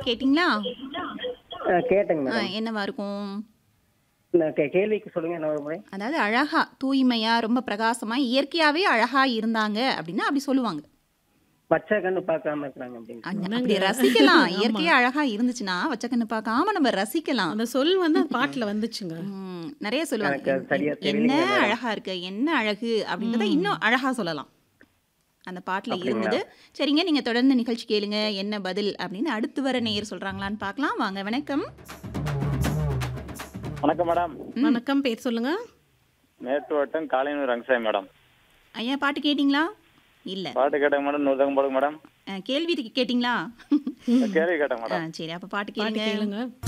கேட்டிங்களா அஹ், கேட்டேங்க ஆ, மேடம் என்னவா இருக்கும் இந்த கே- கேள்விக்கு சொல்லுங்க என்ன ஒரு முறை அதாவது அழகா தூய்மையா ரொம்ப பிரகாசமா இயற்கையாவே அழகா இருந்தாங்க அப்படின்னா அப்படி சொல்லுவாங்க பச்சை கண்ணு பார்க்காம இருக்கிறாங்க அப்படின்னு அங்க- அப்படி ரசிக்கலாம் இயற்கையா அழகா இருந்துச்சுன்னா வச்ச கண்ணு பார்க்காம நம்ம ரசிக்கலாம் அந்த சொல் வந்து அந்த பாட்டுல வந்துச்சுங்க ம், நிறைய எனக்கு சொல்லுவாங்க அது சரியா என்- என்ன தெரியலைங்க மேடம். அழகா இருக்கு என்ன அழகு அப்படின்றத இன்னும் அழகா சொல்லலாம் அந்த பாட்டுல அப்படிங்களா? இருந்தது சரிங்க நீங்க தொடர்ந்து நிகழ்ச்சி கேளுங்க என்ன பதில் அப்படின்னு அடுத்து வர நேயர் சொல்றாங்களான்னு பார்க்கலாம் வாங்க வணக்கம் வணக்கம் மேடம் வணக்கம் பேர் சொல்லுங்க மேட்டு வட்டம் காலையூர் ரங்கசாமி மேடம் ஐயா பாட்டு கேட்டிங்களா இல்ல பாட்டு கேட்டேங்க மேடம் நூறுதகம் போடுங்க மேடம் அஹ், கேள்வி கேட்டிங்களா கேள்வி கேட்டேங்க ஆ, மேடம் சரி அப்ப பாட்டு பாட்டு கேளுங்க கேளுங்க